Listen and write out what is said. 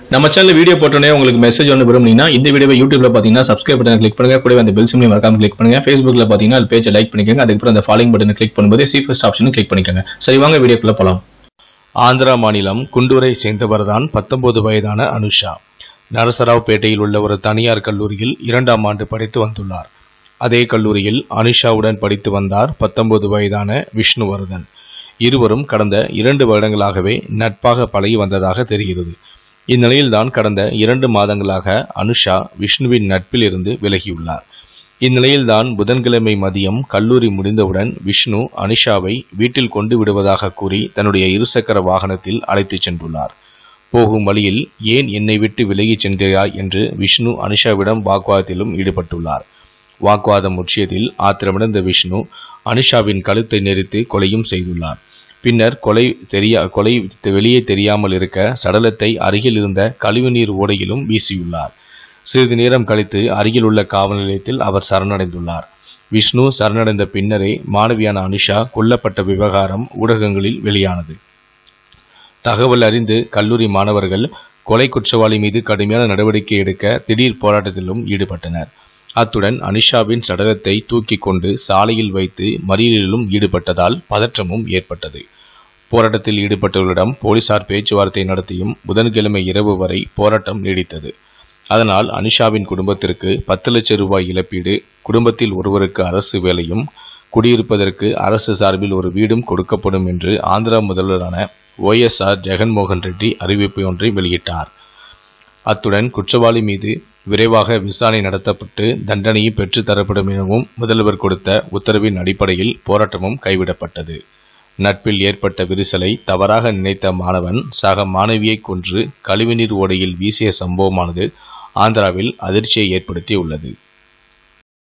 நம்ம channel video போட்டோன்னே உங்களுக்கு மெசேஜ் ஒன்று விரும்புனீங்கன்னா இந்த வீடியோவை யூடியூப்ல பார்த்தீங்கன்னா சப்ஸ்கிரைப் பட்டன் கிளிக் பண்ணுங்க கூடவே அந்த பெல் சிம்லையும் மறக்காம கிளிக் பண்ணுங்க ஃபேஸ்புக்ல பார்த்தீங்கன்னா அது பேஜை லைக் பண்ணிக்கோங்க அதுக்கப்புறம் அந்த ஃபாலோயிங் பட்டனை கிளிக் பண்ணும்போது சி ஃபர்ஸ்ட் ஆப்ஷனும் கிளிக் பண்ணிக்கோங்க சரி வாங்க வீடியோக்குள்ள போலாம் ஆந்திரா மாநிலம் குண்டூரை சேர்ந்தவர்தான் பத்தொன்பது வயதான அனுஷா நரசராவ்பேட்டையில் உள்ள ஒரு தனியார் கல்லூரியில் இரண்டாம் ஆண்டு படித்து வந்துள்ளார் அதே கல்லூரியில் அனுஷாவுடன் படித்து வந்தார் பத்தொன்பது வயதான விஷ்ணுவர்தன் இருவரும் கடந்த இரண்டு வருடங்களாகவே நட்பாக பழகி வந்ததாக தெரிகிறது இந்நிலையில்தான் கடந்த இரண்டு மாதங்களாக அனுஷா விஷ்ணுவின் நட்பில் இருந்து விலகியுள்ளார் இந்நிலையில்தான் புதன்கிழமை மதியம் கல்லூரி முடிந்தவுடன் விஷ்ணு அனுஷாவை வீட்டில் கொண்டு விடுவதாக கூறி தன்னுடைய இருசக்கர வாகனத்தில் அழைத்துச் சென்றுள்ளார் போகும் வழியில் ஏன் என்னை விட்டு விலகிச் சென்றாய் என்று விஷ்ணு அனுஷாவிடம் வாக்குவாதத்திலும் ஈடுபட்டுள்ளார் வாக்குவாதம் முற்றியதில் ஆத்திரமடைந்த விஷ்ணு அனுஷாவின் கழுத்தை நெரித்து கொலையும் செய்துள்ளார் பின்னர் கொலை தெரிய கொலை வெளியே தெரியாமல் இருக்க சடலத்தை அருகில் இருந்த கழிவுநீர் ஓடையிலும் வீசியுள்ளார் சிறிது நேரம் கழித்து அருகில் உள்ள காவல் நிலையத்தில் அவர் சரணடைந்துள்ளார் விஷ்ணு சரணடைந்த பின்னரே மாணவியான அனுஷா கொல்லப்பட்ட விவகாரம் ஊடகங்களில் வெளியானது தகவல் அறிந்து கல்லூரி மாணவர்கள் கொலை குற்றவாளி மீது கடுமையான நடவடிக்கை எடுக்க திடீர் போராட்டத்திலும் ஈடுபட்டனர் அத்துடன் அனிஷாவின் சடலத்தை தூக்கி கொண்டு சாலையில் வைத்து மறியலிலும் ஈடுபட்டதால் பதற்றமும் ஏற்பட்டது போராட்டத்தில் ஈடுபட்டவர்களிடம் போலீசார் பேச்சுவார்த்தை நடத்தியும் புதன்கிழமை இரவு வரை போராட்டம் நீடித்தது அதனால் அனிஷாவின் குடும்பத்திற்கு பத்து லட்சம் ரூபாய் இழப்பீடு குடும்பத்தில் ஒருவருக்கு அரசு வேலையும் குடியிருப்பதற்கு அரசு சார்பில் ஒரு வீடும் கொடுக்கப்படும் என்று ஆந்திரா முதல்வரான ஒய்எஸ்ஆர் ஜெகன்மோகன் ரெட்டி அறிவிப்பு ஒன்றை வெளியிட்டார் அத்துடன் குற்றவாளி மீது விரைவாக விசாரணை நடத்தப்பட்டு தண்டனையும் பெற்று தரப்படும் எனவும் முதல்வர் கொடுத்த உத்தரவின் அடிப்படையில் போராட்டமும் கைவிடப்பட்டது நட்பில் ஏற்பட்ட விரிசலை தவறாக நினைத்த மாணவன் சக மாணவியை கொன்று கழிவுநீர் ஓடையில் வீசிய சம்பவமானது ஆந்திராவில் அதிர்ச்சியை ஏற்படுத்தி உள்ளது